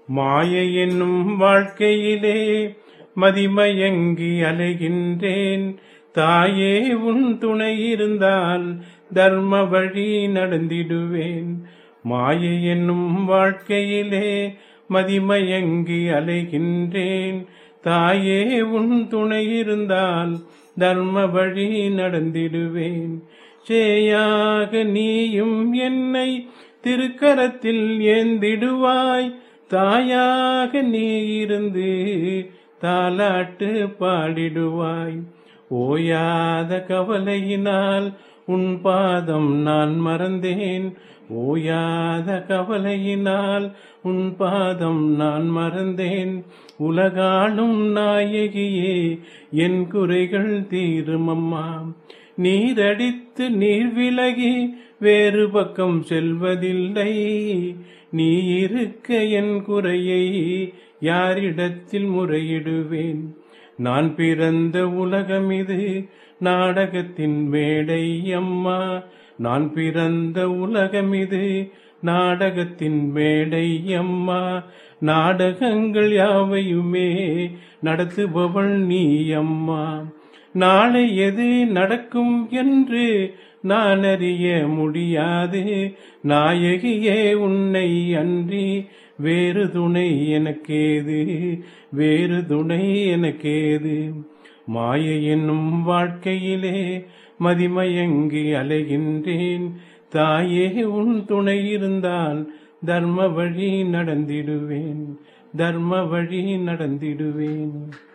மாயை என்னும் வாழ்க்கையிலே மதிமயங்கி அலைகின்றேன் தாயே உன் துணை இருந்தால் தர்ம வழி நடந்திடுவேன் மாயை என்னும் வாழ்க்கையிலே மதிமயங்கி அலைகின்றேன் தாயே உன் துணை இருந்தால் தர்ம வழி நடந்திடுவேன் சேயாக நீயும் என்னை திருக்கரத்தில் ஏந்திடுவாய் தாயாக நீ இருந்து தாலாட்டு பாடிடுவாய் ஓயாத கவலையினால் உன் பாதம் நான் மறந்தேன் ஓயாத கவலையினால் உன் பாதம் நான் மறந்தேன் உலகாளும் நாயகியே என் குறைகள் தீருமம்மா நீரடித்து நீர் விலகி வேறு பக்கம் செல்வதில்லை நீ இருக்க என் குறையை யாரிடத்தில் முறையிடுவேன் நான் பிறந்த உலகம் இது நாடகத்தின் மேடை அம்மா நான் பிறந்த உலகம் இது நாடகத்தின் மேடை அம்மா நாடகங்கள் யாவையுமே நடத்துபவள் நீ அம்மா நாளை எது நடக்கும் என்று நான் அறிய முடியாது நாயகியே உன்னை அன்றி வேறு துணை எனக்கேது வேறு துணை எனக்கேது மாயை என்னும் வாழ்க்கையிலே மதிமயங்கி அலைகின்றேன் தாயே உன் துணை இருந்தால் தர்ம வழி நடந்திடுவேன் தர்ம வழி நடந்திடுவேன்